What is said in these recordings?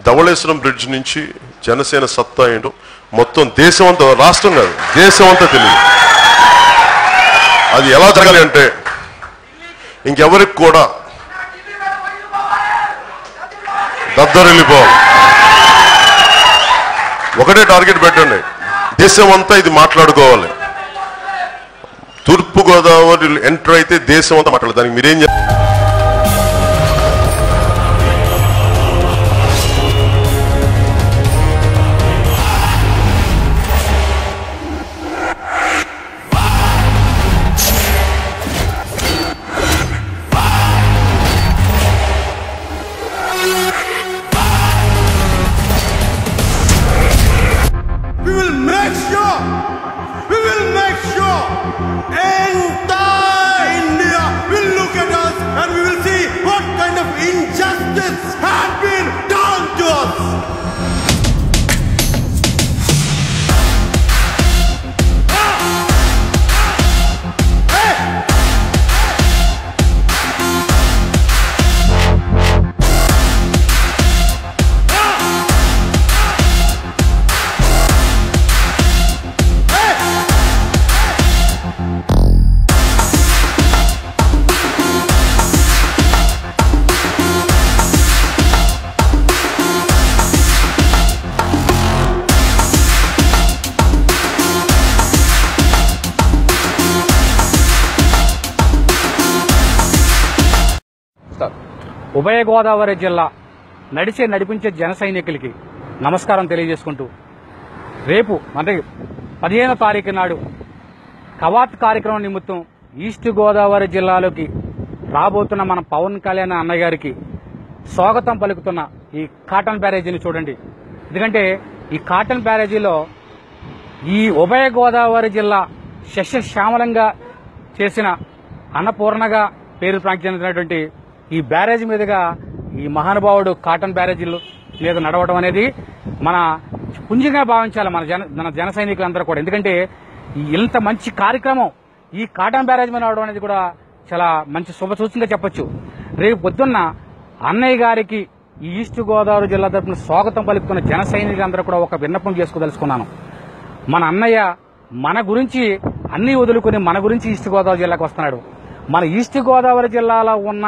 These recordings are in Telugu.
ధవళేశ్వరం బ్రిడ్జ్ నుంచి జనసేన సత్తా ఏంటో మొత్తం దేశం అంతా రాష్ట్రం కాదు దేశం అంతా తెలియదు అది ఎలా జరగాలి అంటే ఇంకెవరికి కూడా దద్దరిల్లిపోవాలి ఒకటే టార్గెట్ పెట్టండి దేశం అంతా ఇది మాట్లాడుకోవాలి తూర్పు గోదావరి ఎంటర్ అయితే దేశం అంతా మాట్లాడాలి దానికి మీరేం చెప్ We will make sure, we will make sure entire India will look at us and we will see what kind of injustice has been done to us. Hey! ఉభయ గోదావరి జిల్లా నడిచే నడిపించే జన సైనికులకి నమస్కారం తెలియజేసుకుంటూ రేపు అంటే పదిహేనో తారీఖు నాడు కవాత్ కార్యక్రమం నిమిత్తం ఈస్ట్ గోదావరి జిల్లాలోకి రాబోతున్న మన పవన్ కళ్యాణ్ అన్నయ్య గారికి స్వాగతం పలుకుతున్న ఈ కాటన్ బ్యారేజీని చూడండి ఎందుకంటే ఈ కాటన్ బ్యారేజీలో ఈ ఉభయ గోదావరి జిల్లా శస్యశ్యామలంగా చేసిన అన్నపూర్ణగా పేరు ప్రాంకించినటువంటి ఈ బ్యారేజీ మీదుగా ఈ మహానుభావుడు కాటన్ బ్యారేజీలు మీద నడవడం అనేది మన పుంజంగా భావించాలి మన జన మన జన సైనికులందరూ కూడా ఎందుకంటే ఈ ఇంత మంచి కార్యక్రమం ఈ కాటన్ బ్యారేజ్ మీద నడవడం అనేది కూడా చాలా మంచి శుభ సూచనగా చెప్పొచ్చు రేపు పొద్దున్న అన్నయ్య గారికి ఈ ఈస్ట్ గోదావరి జిల్లా తరపున స్వాగతం పలుకుతున్న జన సైనికులందరూ కూడా ఒక విన్నపం చేసుకోదలుచుకున్నాను మన అన్నయ్య మన గురించి అన్ని వదులుకొని మన గురించి ఈస్ట్ గోదావరి జిల్లాకు వస్తున్నాడు మన ఈస్ట్ గోదావరి జిల్లాలో ఉన్న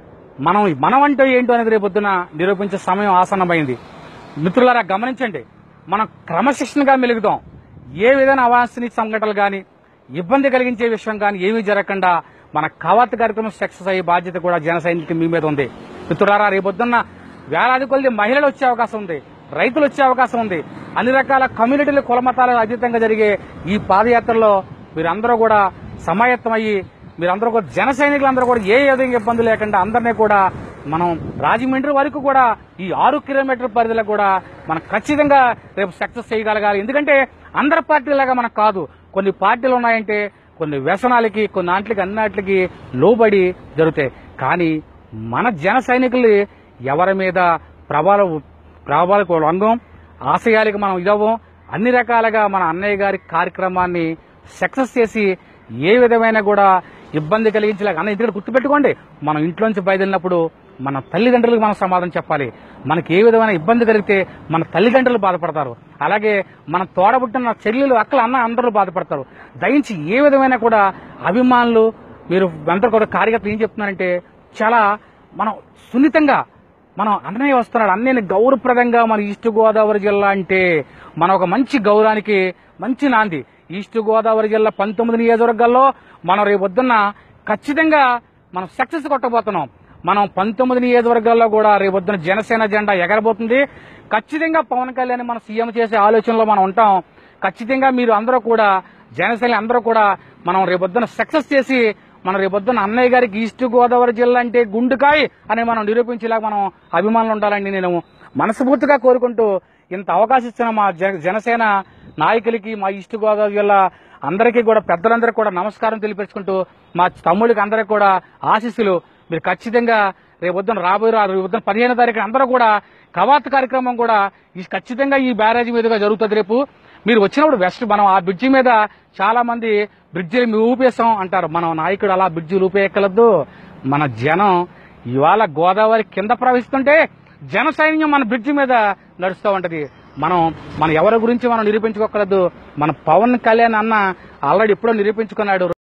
మనం మనం అంటే ఏంటో అనేది రేపొద్దున నిరూపించే సమయం ఆసన్నమైంది మిత్రులారా గమనించండి మనం క్రమశిక్షణగా మెలుగుదాం ఏ విధమైన అవాంఛనీయ సంఘటనలు కానీ ఇబ్బంది కలిగించే విషయం కానీ ఏమీ జరగకుండా మన కవాత్ కార్యక్రమం సక్సెస్ అయ్యే బాధ్యత కూడా జన సైనికులకి మీ మీద ఉంది మిత్రులారా రేపొద్దున్న వేలాది కొద్ది మహిళలు వచ్చే అవకాశం ఉంది రైతులు వచ్చే అవకాశం ఉంది అన్ని రకాల కమ్యూనిటీలు కులమతాలకు అతీతంగా జరిగే ఈ పాదయాత్రలో మీరందరూ కూడా సమాయత్తమయ్యి మీరందరూ కూడా జన సైనికులందరూ కూడా ఏ విధంగా ఇబ్బంది లేకుండా అందరినీ కూడా మనం రాజమండ్రి వరకు కూడా ఈ ఆరు కిలోమీటర్ పరిధిలో కూడా మనం ఖచ్చితంగా రేపు సక్సెస్ చేయగలగాలి ఎందుకంటే అందరి పార్టీలాగా మనకు కాదు కొన్ని పార్టీలు ఉన్నాయంటే కొన్ని వ్యసనాలకి కొన్ని ఆంట్లకి అన్నిటికి లోబడి జరుగుతాయి కానీ మన జన సైనికులు ఎవరి మీద ప్రభావం ప్రభావాలకు రంగం ఆశయాలకు మనం ఇదవ్వం అన్ని రకాలుగా మన అన్నయ్య గారి కార్యక్రమాన్ని సక్సెస్ చేసి ఏ విధమైన కూడా ఇబ్బంది కలిగించలేక అన్న ఇక్కడ గుర్తుపెట్టుకోండి మనం ఇంట్లోంచి బయలుదేరినప్పుడు మన తల్లిదండ్రులకు మనం సమాధానం చెప్పాలి మనకి ఏ విధమైన ఇబ్బంది కలిగితే మన తల్లిదండ్రులు బాధపడతారు అలాగే మన తోడబుట్టిన చెల్లెలు అక్కలు అన్న అందరూ బాధపడతారు దయించి ఏ విధమైన కూడా అభిమానులు మీరు అందరూ కూడా కార్యకర్తలు ఏం చెప్తున్నారంటే చాలా మనం సున్నితంగా మనం అన్నయ్య వస్తున్నాడు అన్నయ్యని గౌరవప్రదంగా మన ఈస్ట్ గోదావరి జిల్లా అంటే మన ఒక మంచి గౌరవానికి మంచి నాంది ఈస్ట్ గోదావరి జిల్లా పంతొమ్మిది నియోజకవర్గాల్లో మనం రేపు పొద్దున్న ఖచ్చితంగా మనం సక్సెస్ కొట్టబోతున్నాం మనం పంతొమ్మిది నియోజకవర్గాల్లో కూడా రేపు పొద్దున్న జనసేన జెండా ఎగరబోతుంది ఖచ్చితంగా పవన్ కళ్యాణ్ మనం సీఎం చేసే ఆలోచనలో మనం ఉంటాం ఖచ్చితంగా మీరు అందరూ కూడా జనసేన అందరూ కూడా మనం రేపొద్దున సక్సెస్ చేసి మన రేపొద్దున అన్నయ్య గారికి ఈస్ట్ గోదావరి జిల్లా అంటే గుండుకాయ్ అని మనం నిరూపించేలాగా మనం అభిమానులు ఉండాలని నేను మనస్ఫూర్తిగా కోరుకుంటూ ఇంత అవకాశం ఇచ్చిన మా జన- జనసేన నాయకులకి మా ఈస్ట్ గోదావరి జిల్లా అందరికీ కూడా పెద్దలందరికీ కూడా నమస్కారం తెలియపరుచుకుంటూ మా తమ్ముడికి అందరికీ కూడా ఆశీస్సులు మీరు ఖచ్చితంగా రేపొద్దున రాబోయే రా- రేపొద్దున పదిహేను తారీఖున అందరూ కూడా కవాత్ కార్యక్రమం కూడా ఈ ఖచ్చితంగా ఈ బ్యారేజీ మీదుగా జరుగుతుంది రేపు మీరు వచ్చినప్పుడు వెస్ట్ మనం ఆ బ్రిడ్జి మీద చాలా మంది బ్రిడ్జిలు మేము ఊపేస్తాం అంటారు మన నాయకుడు అలా బ్రిడ్జిలు ఊపేయక్కలద్దు మన జనం ఇవాళ గోదావరి కింద ప్రవహిస్తుంటే జన సైన్యం మన బ్రిడ్జి మీద నడుస్తూ ఉంటది మనం మన ఎవరి గురించి మనం నిరూపించుకోకూడదు మన పవన్ కళ్యాణ్ అన్న ఆల్రెడీ ఎప్పుడో నిరూపించుకున్నాడు